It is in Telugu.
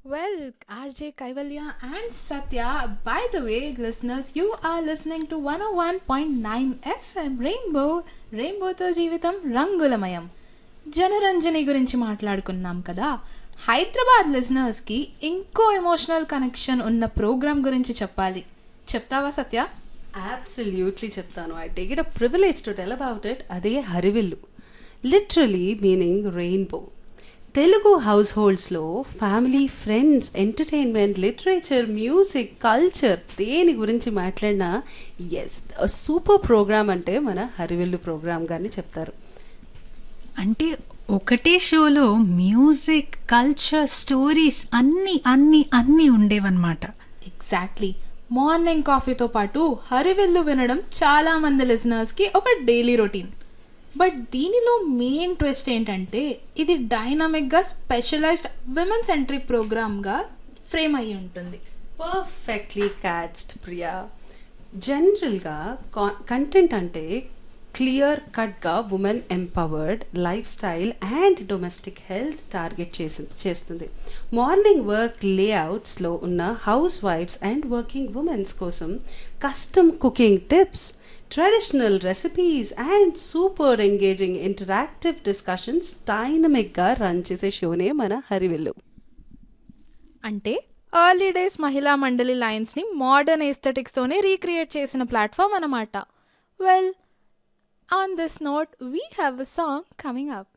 Well, RJ Kaivalya and Satya, by the way, listeners, you are listening to 101.9 FM Rainbow, రెయిన్బోతో జీవితం రంగులమయం జనరంజని గురించి మాట్లాడుకున్నాం కదా హైదరాబాద్ లిజనర్స్కి ఇంకో ఎమోషనల్ కనెక్షన్ ఉన్న ప్రోగ్రామ్ గురించి చెప్పాలి చెప్తావా సత్య అబ్సల్యూట్లీ చెప్తాను I take it a privilege to tell about it అదే Harivillu literally meaning rainbow Telugu house హోల్డ్స్లో family friends entertainment literature music culture దేని గురించి మాట్లాడినా ఎస్ సూపర్ ప్రోగ్రామ్ అంటే మన హరివిల్లు ప్రోగ్రామ్ గాని చెప్తారు అంటే ఒకటే షోలో మ్యూజిక్ కల్చర్ స్టోరీస్ అన్ని అన్ని అన్ని ఉండేవన్నమాట ఎగ్జాక్ట్లీ మార్నింగ్ కాఫీతో పాటు హరివిల్లు వినడం చాలా మంది లిజనర్స్కి ఒక డైలీ రొటీన్ బట్ దీనిలో మెయిన్ ట్విస్ట్ ఏంటంటే ఇది డైనమిక్గా స్పెషలైజ్డ్ విమెన్ సెంట్రిక్ ప్రోగ్రామ్గా ఫ్రేమ్ అయ్యి ఉంటుంది పర్ఫెక్ట్లీ క్యాచ్డ్ ప్రియా జనరల్గా కంటెంట్ అంటే క్లియర్ కట్గా women empowered lifestyle and domestic health target చేసి చేస్తుంది మార్నింగ్ వర్క్ లేఅవుట్స్లో ఉన్న హౌస్ వైఫ్స్ అండ్ వర్కింగ్ ఉమెన్స్ కోసం custom cooking tips traditional recipes and super engaging interactive discussions డైనమిక్గా రన్ చేసే షోనే మన హరివిల్లు అంటే ఎర్లీ డేస్ మహిళా మండలి లైన్స్ని మోడర్న్ ఎస్థెటిక్స్తోనే రీక్రియేట్ చేసిన ప్లాట్ఫామ్ అన్నమాట well on this note we have a song coming up